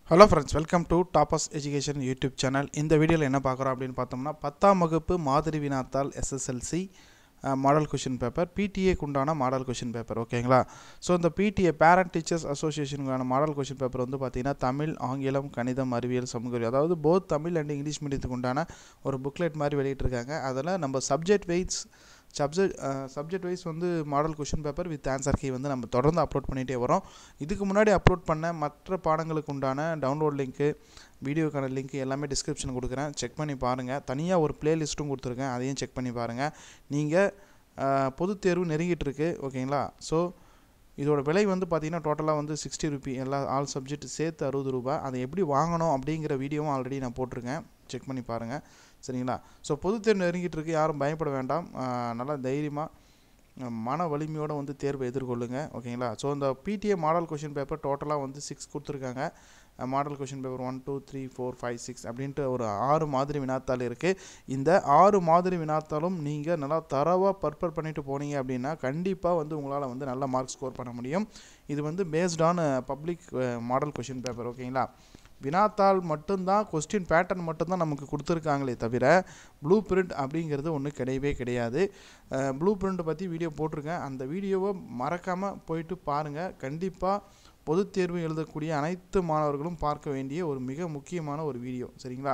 hello friends welcome to Toppers education YouTube channel இந்த வீடியோவில் என்ன பார்க்குறோம் அப்படின்னு பார்த்தோம்னா பத்தாம் வகுப்பு மாதிரி வினாத்தாள் எஸ்எஸ்எல்சி மாடல் கொஷின் பேப்பர் பிடிஏக்கு உண்டான மாடல் கொஷின் பேப்பர் ஓகேங்களா ஸோ இந்த பிடிஏ பேரண்ட் டீச்சர்ஸ் அசோசியேஷனுக்கான மாடல் கொஷின் பேப்பர் வந்து பார்த்தீங்கன்னா தமிழ் ஆங்கிலம் கணிதம் அறிவியல் சமூக அறிவியல் அதாவது போத் தமிழ் அண்ட் இங்கிலீஷ் மீடியத்துக்கு உண்டான ஒரு புக்லெட் மாதிரி வெளியிட்டிருக்காங்க அதில் நம்ம subject wise subject subject wise வந்து model question paper with answer key வந்து நம்ம தொடர்ந்து அப்லோட் பண்ணிகிட்டே வரோம் இதுக்கு முன்னாடி அப்லோட் பண்ண மற்ற பாடங்களுக்கு உண்டான டவுன்லோட் லிங்க்கு வீடியோக்கான லிங்க் எல்லாமே டிஸ்கிரிப்ஷன் கொடுக்குறேன் செக் பண்ணி பாருங்கள் தனியாக ஒரு பிளேலிஸ்ட்டும் கொடுத்துருக்கேன் அதையும் செக் பண்ணி பாருங்கள் நீங்கள் பொதுத் தேர்வு நெருங்கிட்டு இருக்கு ஓகேங்களா ஸோ இதோட விலை வந்து பார்த்தீங்கன்னா டோட்டலாக வந்து சிக்ஸ்டி ருபி எல்லா ஆல் சப்ஜெக்ட் சேர்த்து அறுபது ரூபா அதை எப்படி வாங்கணும் அப்படிங்கிற வீடியோவும் ஆல்ரெடி நான் போட்டிருக்கேன் செக் பண்ணி பாருங்கள் சரிங்களா ஸோ பொதுத் தேர்வு நெருங்கிட்டு இருக்கு யாரும் பயப்பட வேண்டாம் ஆஹ் நல்லா தைரியமாக மன வலிமையோடு வந்து தேர்வை எதிர்கொள்ளுங்க ஓகேங்களா ஸோ இந்த பிடிஏ மாடல் கொஷின் பேப்பர் டோட்டலாக வந்து சிக்ஸ் கொடுத்துருக்காங்க model question paper one two three four five six அப்படின்ட்டு ஒரு ஆறு மாதிரி வினாத்தாள் இருக்குது இந்த ஆறு மாதிரி வினாத்தாளும் நீங்கள் நல்லா தரவாக பர்பர் பண்ணிட்டு போனீங்க அப்படின்னா கண்டிப்பாக வந்து உங்களால் வந்து நல்ல மார்க் ஸ்கோர் பண்ண முடியும் இது வந்து based on public model question paper ஓகேங்களா வினாத்தாள் மட்டும்தான் கொஸ்டின் பேட்டர்ன் மட்டும்தான் நமக்கு கொடுத்துருக்காங்களே தவிர ப்ளூ பிரிண்ட் அப்படிங்கிறது ஒன்றும் கிடையவே கிடையாது ப்ளூ பிரிண்ட் பற்றி வீடியோ போட்டிருக்கேன் அந்த வீடியோவை மறக்காமல் போயிட்டு பாருங்கள் கண்டிப்பாக பொதுத் தேர்வு எழுதக்கூடிய அனைத்து மாணவர்களும் பார்க்க வேண்டிய ஒரு மிக முக்கியமான ஒரு வீடியோ சரிங்களா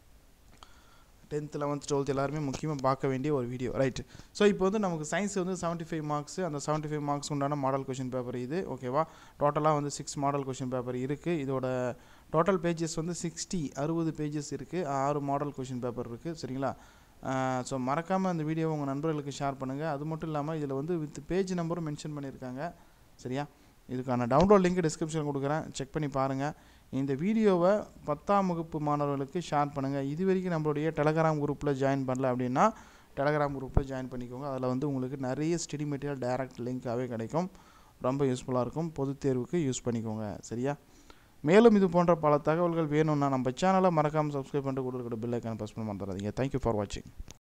டென்த் லெவன்த் டுவெல்த் எல்லாருமே முக்கியமாக பார்க்க வேண்டிய ஒரு வீடியோ ரைட் ஸோ இப்போ வந்து நமக்கு சயின்ஸ் வந்து செவன்ட்டி ஃபைவ் மார்க்ஸ் அந்த செவன்ட்டி ஃபைவ் மார்க்ஸ் உண்டான மாடல் கொஷின் பேப்பர் இது ஓகேவா டோட்டலாக வந்து சிக்ஸ் மாடல் கொஷின் பேப்பர் இருக்குது இதோட டோட்டல் பேஜஸ் வந்து சிக்ஸ்டி அறுபது பேஜஸ் இருக்குது ஆறு மாடல் கொஷின் பேப்பர் இருக்குது சரிங்களா ஸோ மறக்காமல் அந்த வீடியோவை உங்கள் நண்பர்களுக்கு ஷேர் பண்ணுங்கள் அது மட்டும் இல்லாமல் இதில் வந்து வித் பேஜ் நம்பரும் மென்ஷன் பண்ணியிருக்காங்க சரியா இதுக்கான டவுன்லோட் லிங்க் டிஸ்கிரிப்ஷன் கொடுக்குறேன் செக் பண்ணி பாருங்கள் இந்த வீடியோவை பத்தாம் வகுப்பு மாணவர்களுக்கு ஷேர் பண்ணுங்கள் இது வரைக்கும் நம்மளுடைய டெலகிராம் குரூப்பில் ஜாயின் பண்ணல அப்படின்னா டெலகிராம் குரூப்பில் ஜாயின் பண்ணிக்கோங்க அதில் வந்து உங்களுக்கு நிறைய ஸ்டடி மெட்டீரியல் டைரக்ட் லிங்காகவே கிடைக்கும் ரொம்ப யூஸ்ஃபுல்லாக இருக்கும் பொதுத் தேர்வுக்கு யூஸ் பண்ணிக்கோங்க சரியா மேலும் இது போன்ற பல தகவல்கள் வேணும்னா நம்ம சேனலை மறக்காமல் சப்ஸ்கிரைப் பண்ணிட்டு கொடுக்குற பில்லைக்கான ப்ரெஸ் பண்ண மறந்துடாதீங்க தேங்க்யூ ஃபார் வாட்சிங்